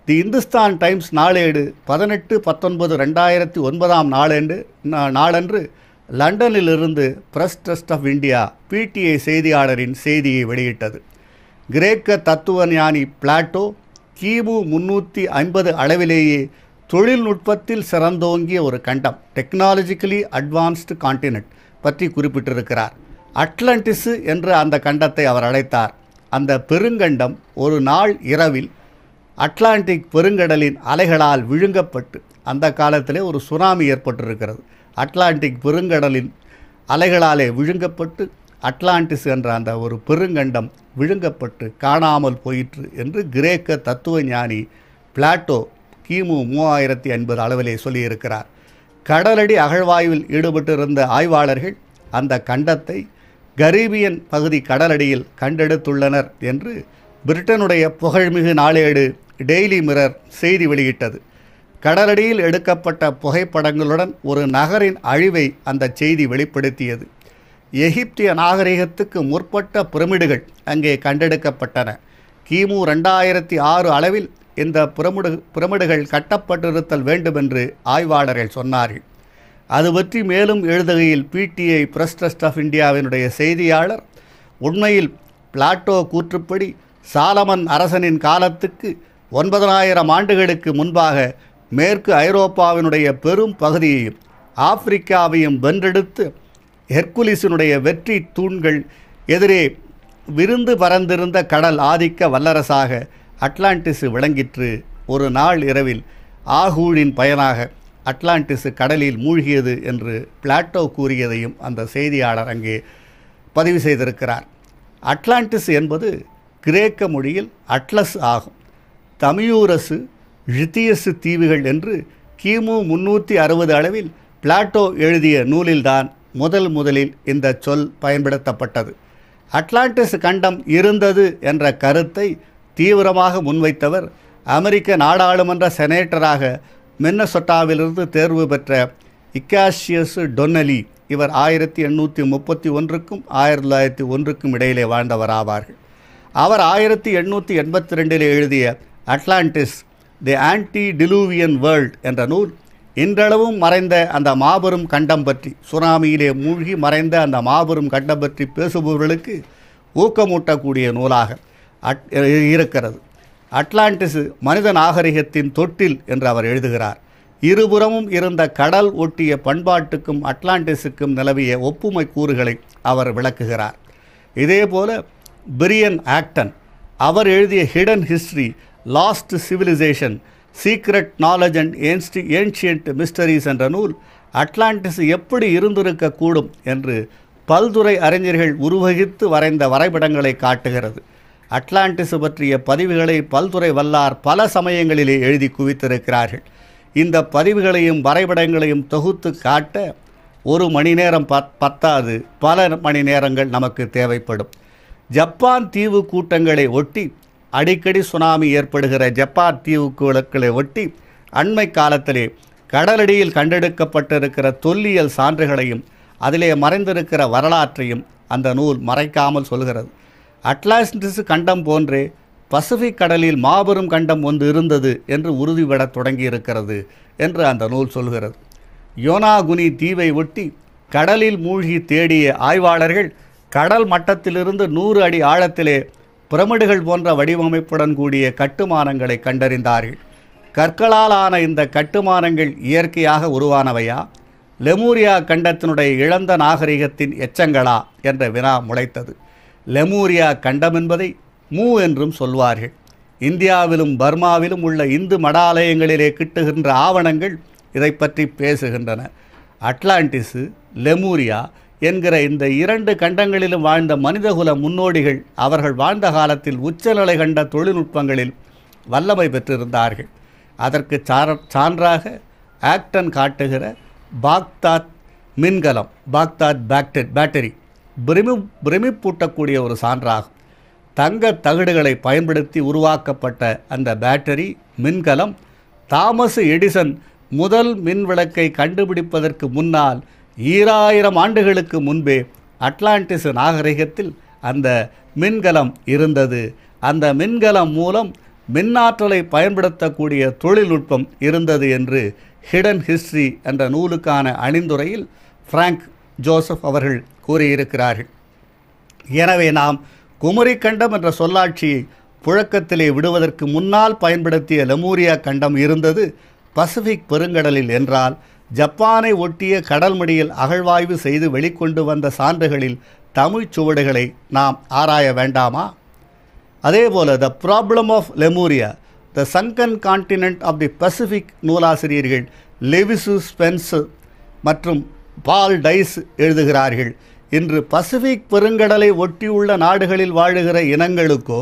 தி Hindustan times நாளேடு பதினெட்டு பத்தொன்பது ரெண்டாயிரத்தி ஒன்பதாம் நாளன்று நா- நாளன்று லண்டனிலிருந்து Press Trust of India PTI செய்தியாளரின் செய்தியை வெளியிட்டது கிரேக்க தத்துவ ஞானி பிளாட்டோ கிமு முன்னூற்றி ஐம்பது அளவிலேயே தொழில்நுட்பத்தில் சிறந்தோங்கிய ஒரு கண்டம் டெக்னாலஜிக்கலி அட்வான்ஸ்டு காண்டினென்ட் பற்றி குறிப்பிட்டிருக்கிறார் அட்லாண்டிஸு என்று அந்த கண்டத்தை அவர் அழைத்தார் அந்த பெருங்கண்டம் ஒரு நாள் இரவில் அட்லாண்டிக் பெருங்கடலின் அலைகளால் விழுங்கப்பட்டு அந்த காலத்திலே ஒரு சுனாமி ஏற்பட்டிருக்கிறது அட்லாண்டிக் பெருங்கடலின் அலைகளாலே விழுங்கப்பட்டு அட்லாண்டிஸ் என்ற அந்த ஒரு பெருங்கண்டம் விழுங்கப்பட்டு காணாமல் போயிற்று என்று கிரேக்க தத்துவ ஞானி பிளாட்டோ கிமு மூவாயிரத்தி ஐம்பது அளவிலே சொல்லியிருக்கிறார் கடலடி அகழ்வாய்வில் ஈடுபட்டிருந்த ஆய்வாளர்கள் அந்த கண்டத்தை கரீபியன் பகுதி கடலடியில் கண்டெடுத்துள்ளனர் என்று பிரிட்டனுடைய புகழ்மிகு நாளேடு டெய்லி மிரர் செய்தி வெளியிட்டது கடலடியில் எடுக்கப்பட்ட புகைப்படங்களுடன் ஒரு நகரின் அழிவை அந்த செய்தி வெளிப்படுத்தியது எகிப்திய நாகரிகத்துக்கு முற்பட்ட பிரமிடுகள் அங்கே கண்டெடுக்கப்பட்டன கிமு ரெண்டாயிரத்தி ஆறு அளவில் இந்த பிரமிடு பிரமிடுகள் கட்டப்பட்டிருத்தல் வேண்டுமென்று ஆய்வாளர்கள் சொன்னார்கள் அது பற்றி மேலும் எழுதுகையில் பிடிஐ பிரஸ் ட்ரஸ்ட் ஆஃப் இந்தியாவினுடைய செய்தியாளர் உண்மையில் பிளாட்டோ கூற்றுப்படி சாலமன் அரசனின் காலத்துக்கு ஒன்பதனாயிரம் ஆண்டுகளுக்கு முன்பாக மேற்கு ஐரோப்பாவினுடைய பெரும் பகுதியையும் ஆப்பிரிக்காவையும் வென்றெடுத்து ஹெர்குலிஸினுடைய வெற்றி தூண்கள் எதிரே விருந்து பறந்திருந்த கடல் ஆதிக்க வல்லரசாக அட்லாண்டிசு விளங்கிற்று ஒரு நாள் இரவில் ஆகூழின் பயனாக அட்லாண்டிசு கடலில் மூழ்கியது என்று பிளாட்டோ கூறியதையும் அந்த செய்தியாளர் அங்கே பதிவு செய்திருக்கிறார் அட்லாண்டிஸ் என்பது கிரேக்க மொழியில் அட்லஸ் ஆகும் தமியூரசு ழித்தியசு தீவுகள் என்று கிமு முன்னூற்றி அறுபது அளவில் பிளாட்டோ எழுதிய நூலில்தான் முதல் முதலில் இந்த சொல் பயன்படுத்தப்பட்டது அட்லாண்டிஸ் கண்டம் இருந்தது என்ற கருத்தை தீவிரமாக முன்வைத்தவர் அமெரிக்க நாடாளுமன்ற செனேட்டராக மின்னசொட்டாவிலிருந்து தேர்வு பெற்ற இக்காஷியஸ் டொன்னலி இவர் ஆயிரத்தி எண்ணூற்றி முப்பத்தி ஒன்றுக்கும் ஆயிரத்தி தொள்ளாயிரத்தி ஒன்றுக்கும் இடையிலே வாழ்ந்தவர் ஆவார்கள் அவர் ஆயிரத்தி எண்ணூற்றி எண்பத்தி ரெண்டில் எழுதிய Atlantis the antediluvian world என்ற நூல் இன்றளவும் மறைந்த அந்த மாபெரும் கண்டம் பற்றி சுனாமியிலே மூழ்கி மறைந்த அந்த மாபெரும் கண்டம் பற்றி பேசுபவர்களுக்கு ஊக்கமூட்டக்கூடிய நூலாக அட் இருக்கிறது அட்லாண்டிஸ் மனித நாகரிகத்தின் தொட்டில் என்று அவர் எழுதுகிறார் இருபுறமும் இருந்த கடல் ஒட்டிய பண்பாட்டுக்கும் அட்லாண்டிஸுக்கும் நிலவிய ஒப்புமை கூறுகளை அவர் விளக்குகிறார் இதேபோல பிரியன் ஆக்டன் அவர் எழுதிய hidden history lost civilisation secret knowledge and ஏன்ஸ்டி ஏன்ஷியன்ட் மிஸ்டரிஸ் என்ற நூல் அட்லாண்டிஸ் எப்படி இருந்திருக்கக்கூடும் என்று பல்துறை அறிஞர்கள் உருவகித்து வரைந்த வரைபடங்களை காட்டுகிறது அட்லாண்டிஸ் பற்றிய பதிவுகளை பல்துறை வல்லார் பல சமயங்களிலே எழுதி குவித்திருக்கிறார்கள் இந்த பதிவுகளையும் வரைபடங்களையும் தொகுத்து காட்ட ஒரு மணி நேரம் பத் பத்தாது பல மணி நேரங்கள் நமக்கு தேவைப்படும் ஜப்பான் தீவு கூட்டங்களை ஒட்டி அடிக்கடி சுனாமி ஏற்படுகிற ஜப்பான் தீவுக்குழுக்களை ஒட்டி அண்மை காலத்திலே கடலடியில் கண்டெடுக்கப்பட்டிருக்கிற தொல்லியல் சான்றுகளையும் அதிலே மறைந்திருக்கிற வரலாற்றையும் அந்த நூல் மறைக்காமல் சொல்கிறது அட்லாண்டிஸ் கண்டம் போன்றே பசிபிக் கடலில் மாபெரும் கண்டம் ஒன்று இருந்தது என்று உறுதிபடத் தொடங்கியிருக்கிறது என்று அந்த நூல் சொல்கிறது யோனாகுனி தீவை ஒட்டி கடலில் மூழ்கி தேடிய ஆய்வாளர்கள் கடல் மட்டத்திலிருந்து நூறு அடி ஆழத்திலே பிரமிடுகள் போன்ற வடிவமைப்புடன் கூடிய கட்டுமானங்களை கண்டறிந்தார்கள் கற்களால் ஆன இந்த கட்டுமானங்கள் இயற்கையாக உருவானவையா லெமூரியா கண்டத்தினுடைய இழந்த நாகரிகத்தின் எச்சங்களா என்ற வினா முளைத்தது லெமூரியா கண்டம் என்பதை மூ என்றும் சொல்வார்கள் இந்தியாவிலும் பர்மாவிலும் உள்ள இந்து மடாலயங்களிலே கிட்டுகின்ற ஆவணங்கள் இதை பற்றி பேசுகின்றன அட்லாண்டிஸு லெமூரியா என்கிற இந்த இரண்டு கண்டங்களிலும் வாழ்ந்த மனிதகுல முன்னோடிகள் அவர்கள் வாழ்ந்த காலத்தில் உச்சநிலை கண்ட தொழில்நுட்பங்களில் வல்லமை பெற்றிருந்தார்கள் அதற்கு சார சான்றாக ஆக்டன் காட்டுகிற பாக்தாத் மின்கலம் பாக்தாத் பேக்டர் பேட்டரி பிரமி பிரமிப்பூட்டக்கூடிய ஒரு சான்றாகும் தங்க தகடுகளை பயன்படுத்தி உருவாக்கப்பட்ட அந்த பேட்டரி மின்கலம் தாமஸ் எடிசன் முதல் மின் விளக்கை கண்டுபிடிப்பதற்கு முன்னால் ஈராயிரம் ஆண்டுகளுக்கு முன்பே அட்லாண்டிஸ் நாகரிகத்தில் அந்த மின்கலம் இருந்தது அந்த மின்கலம் மூலம் மின்னாற்றலை பயன்படுத்தக்கூடிய தொழில்நுட்பம் இருந்தது என்று ஹிடன் ஹிஸ்டரி என்ற நூலுக்கான அணிந்துரையில் பிராங்க் ஜோசப் அவர்கள் கூறியிருக்கிறார்கள் எனவே நாம் குமரிக்கண்டம் என்ற சொல்லாட்சியை புழக்கத்திலே விடுவதற்கு முன்னால் பயன்படுத்திய லெமூரியா கண்டம் இருந்தது பசிபிக் பெருங்கடலில் என்றால் ஜப்பானை ஒட்டிய கடல்மடியில் அகழ்வாய்வு செய்து வெளிக்கொண்டு வந்த சான்றுகளில் தமிழ்ச் சுவடுகளை நாம் ஆராய வேண்டாமா அதேபோல the problem of Lemuria the sunken continent of the Pacific நூலாசிரியர்கள் லெவிசு ஸ்பென்ஸ் மற்றும் பால் டைஸ் எழுதுகிறார்கள் இன்று பசிபிக் பெருங்கடலை ஒட்டியுள்ள நாடுகளில் வாழுகிற இனங்களுக்கோ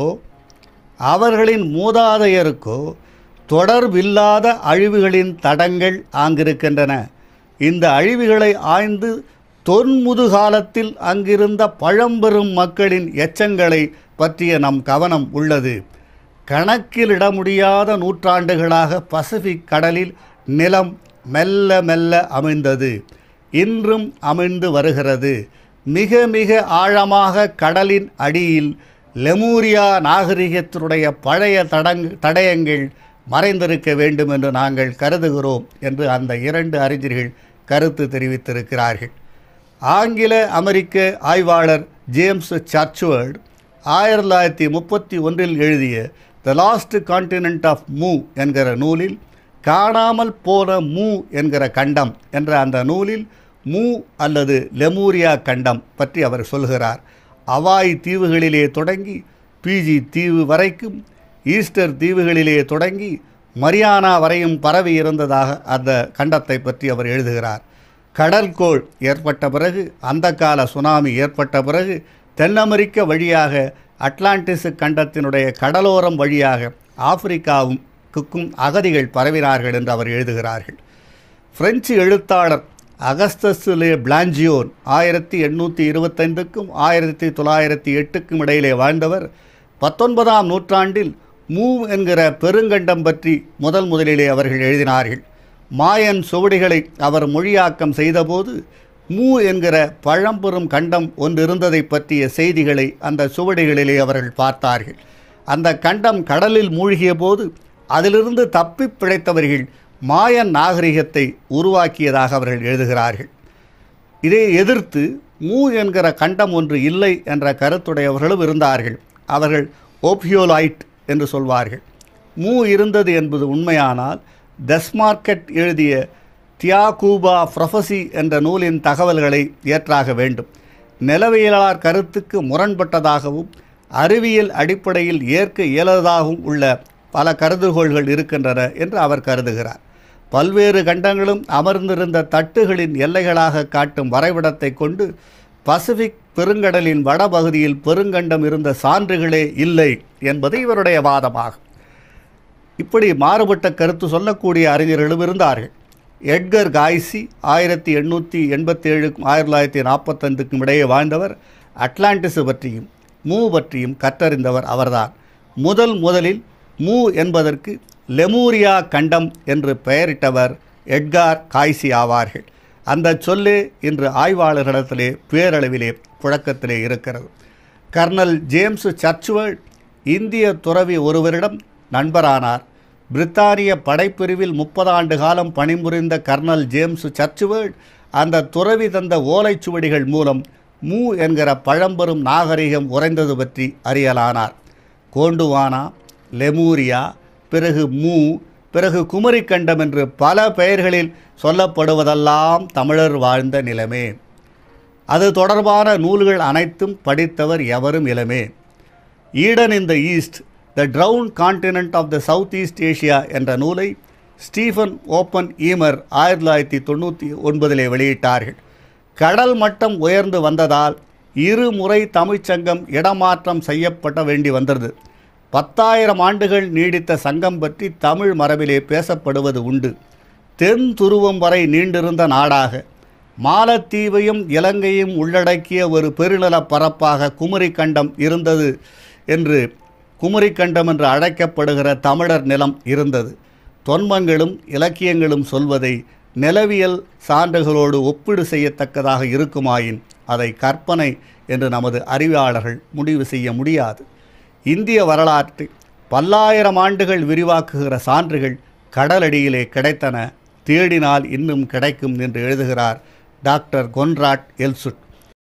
அவர்களின் மூதாதையருக்கோ தொடர்பில்லாத அழிவுகளின் தடங்கள் ஆங்கிருக்கின்றன இந்த அழிவுகளை ஆய்ந்து தொன்முதுகாலத்தில் அங்கிருந்த பழம்பெரும் மக்களின் எச்சங்களை பற்றிய நம் கவனம் உள்ளது கணக்கிலிட முடியாத நூற்றாண்டுகளாக பசிபிக் கடலில் நிலம் மெல்ல மெல்ல அமைந்தது இன்றும் அமைந்து வருகிறது மிக மிக ஆழமாக கடலின் அடியில் லெமூரியா நாகரிகத்தினுடைய பழைய தடங் தடயங்கள் மறைந்திருக்க வேண்டும் என்று நாங்கள் கருதுகிறோம் என்று அந்த இரண்டு அறிஞர்கள் கருத்து தெரிவித்திருக்கிறார்கள் ஆங்கில அமெரிக்க ஆய்வாளர் ஜேம்ஸ் சர்ச்வேர்ட் ஆயிரத்தி தொள்ளாயிரத்தி முப்பத்தி ஒன்றில் எழுதிய த லாஸ்ட் கான்டினென்ட் ஆஃப் மூ என்கிற நூலில் காணாமல் போன மூ என்கிற கண்டம் என்ற அந்த நூலில் மூ அல்லது லெமூரியா கண்டம் பற்றி அவர் சொல்கிறார் அவாய் தீவுகளிலே தொடங்கி பிஜி தீவு வரைக்கும் ஈஸ்டர் தீவுகளிலே தொடங்கி மரியானா வரையும் பரவி இருந்ததாக அந்த கண்டத்தை பற்றி அவர் எழுதுகிறார் கடல்கோள் ஏற்பட்ட பிறகு அந்த கால சுனாமி ஏற்பட்ட பிறகு தென் அமெரிக்க வழியாக அட்லாண்டிஸ் கண்டத்தினுடைய கடலோரம் வழியாக ஆப்பிரிக்காவும் குக்கும் அகதிகள் பரவினார்கள் என்று அவர் எழுதுகிறார்கள் பிரெஞ்சு எழுத்தாளர் அகஸ்தஸ்லே பிளாஞ்சியோன் ஆயிரத்தி எண்ணூற்றி இருபத்தைந்துக்கும் ஆயிரத்தி தொள்ளாயிரத்தி எட்டுக்கும் இடையிலே வாழ்ந்தவர் பத்தொன்பதாம் நூற்றாண்டில் மூ என்கிற பெருங்கண்டம் பற்றி முதல் முதலிலே அவர்கள் எழுதினார்கள் மாயன் சுவடிகளை அவர் மொழியாக்கம் செய்தபோது மூ என்கிற பழம்பெரும் கண்டம் ஒன்று இருந்ததை பற்றிய செய்திகளை அந்த சுவடிகளிலே அவர்கள் பார்த்தார்கள் அந்த கண்டம் கடலில் மூழ்கிய போது அதிலிருந்து தப்பி பிழைத்தவர்கள் மாயன் நாகரிகத்தை உருவாக்கியதாக அவர்கள் எழுதுகிறார்கள் இதை எதிர்த்து மூ என்கிற கண்டம் ஒன்று இல்லை என்ற கருத்துடையவர்களும் இருந்தார்கள் அவர்கள் ஓபியோலைட் என்று சொல்வார்கள் மூ இருந்தது என்பது உண்மையானால் டெஸ்மார்க்கெட் எழுதிய தியாகூபா ப்ரொஃபசி என்ற நூலின் தகவல்களை ஏற்றாக வேண்டும் நிலவியலாளர் கருத்துக்கு முரண்பட்டதாகவும் அறிவியல் அடிப்படையில் ஏற்க இயலாததாகவும் உள்ள பல கருதுகோள்கள் இருக்கின்றன என்று அவர் கருதுகிறார் பல்வேறு கண்டங்களும் அமர்ந்திருந்த தட்டுகளின் எல்லைகளாக காட்டும் வரைபடத்தை கொண்டு பசிபிக் பெருங்கடலின் வடபகுதியில் பெருங்கண்டம் இருந்த சான்றுகளே இல்லை என்பது இவருடைய வாதமாகும் இப்படி மாறுபட்ட கருத்து சொல்லக்கூடிய அறிஞர்களும் இருந்தார்கள் எட்கர் காய்சி ஆயிரத்தி எண்ணூற்றி எண்பத்தேழுக்கும் ஆயிரத்தி தொள்ளாயிரத்தி நாற்பத்தைந்துக்கும் இடையே வாழ்ந்தவர் அட்லாண்டிஸ் பற்றியும் மூ பற்றியும் கற்றறிந்தவர் அவர்தான் முதல் முதலில் மூ என்பதற்கு லெமூரியா கண்டம் என்று பெயரிட்டவர் எட்கார் காய்சி ஆவார்கள் அந்த சொல்லே இன்று ஆய்வாளர்களிடத்திலே பேரளவிலே புழக்கத்திலே இருக்கிறது கர்னல் ஜேம்ஸ் சர்ச்வர்ட் இந்திய துறவி ஒருவரிடம் நண்பரானார் பிரித்தானிய படைப்பிரிவில் முப்பது ஆண்டு காலம் பணிபுரிந்த கர்னல் ஜேம்ஸ் சர்ச்வேர்ட் அந்த துறவி தந்த ஓலைச்சுவடிகள் மூலம் மூ என்கிற பழம்பெரும் நாகரிகம் உறைந்தது பற்றி அறியலானார் கோண்டுவானா லெமூரியா பிறகு மூ பிறகு குமரிக்கண்டம் என்று பல பெயர்களில் சொல்லப்படுவதெல்லாம் தமிழர் வாழ்ந்த நிலமே அது தொடர்பான நூல்கள் அனைத்தும் படித்தவர் எவரும் இளமே Eden in the east the drowned continent of the south east Asia என்ற நூலை ஸ்டீஃபன் ஓப்பன் ஈமர் ஆயிரத்தி தொள்ளாயிரத்தி தொண்ணூற்றி ஒன்பதிலே வெளியிட்டார்கள் கடல் மட்டம் உயர்ந்து வந்ததால் இரு முறை தமிழ்ச்சங்கம் இடமாற்றம் செய்யப்பட வேண்டி வந்தது பத்தாயிரம் ஆண்டுகள் நீடித்த சங்கம் பற்றி தமிழ் மரபிலே பேசப்படுவது உண்டு தென் துருவம் வரை நீண்டிருந்த நாடாக மாலத்தீவையும் இலங்கையும் உள்ளடக்கிய ஒரு பெருநிலப் பரப்பாக குமரிக்கண்டம் இருந்தது என்று குமரிக்கண்டம் என்று அழைக்கப்படுகிற தமிழர் நிலம் இருந்தது தொன்மங்களும் இலக்கியங்களும் சொல்வதை நிலவியல் சான்றுகளோடு ஒப்பீடு செய்யத்தக்கதாக இருக்குமாயின் அதை கற்பனை என்று நமது அறிவியாளர்கள் முடிவு செய்ய முடியாது இந்திய வரலாற்றை பல்லாயிரம் ஆண்டுகள் விரிவாக்குகிற சான்றுகள் கடலடியிலே கிடைத்தன தேடினால் இன்னும் கிடைக்கும் என்று எழுதுகிறார் டாக்டர் கொன்ராட் எல்சுட்